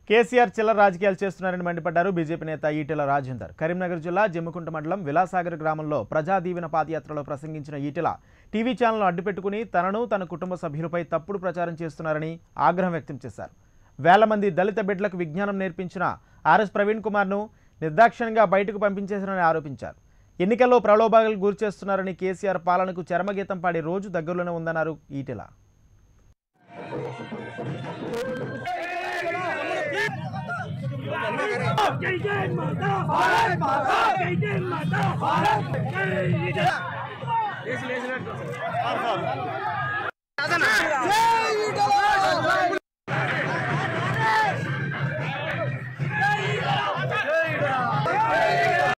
కేసీఆర్ చిల్లర రాజకీయాలు చేస్తున్నారని మండిపడ్డారు బీజేపీ నేత ఈటెల రాజేందర్ కరీంనగర్ జిల్లా జమ్మికుంట మండలం విలాసాగర్ గ్రామంలో ప్రజా దీవెన పాదయాత్రలో ప్రసంగించిన ఈటెల టీవీ ఛానల్ను అడ్డుపెట్టుకుని తనను తన కుటుంబ సభ్యులపై తప్పుడు ప్రచారం చేస్తున్నారని ఆగ్రహం వ్యక్తం చేశారు వేల మంది దళిత బిడ్డలకు విజ్ఞానం నేర్పించిన ఆర్ఎస్ ప్రవీణ్ కుమార్ను నిర్దాక్షిణ్యంగా బయటకు పంపించేశారని ఆరోపించారు ఎన్నికల్లో ప్రలోభాలకు గురి చేస్తున్నారని కేసీఆర్ పాలనకు చరమగీతం పాడే రోజు దగ్గరలోనే ఉందన్నారు ఈటెల जय जय माता भारत माता जय जय माता भारत जय जय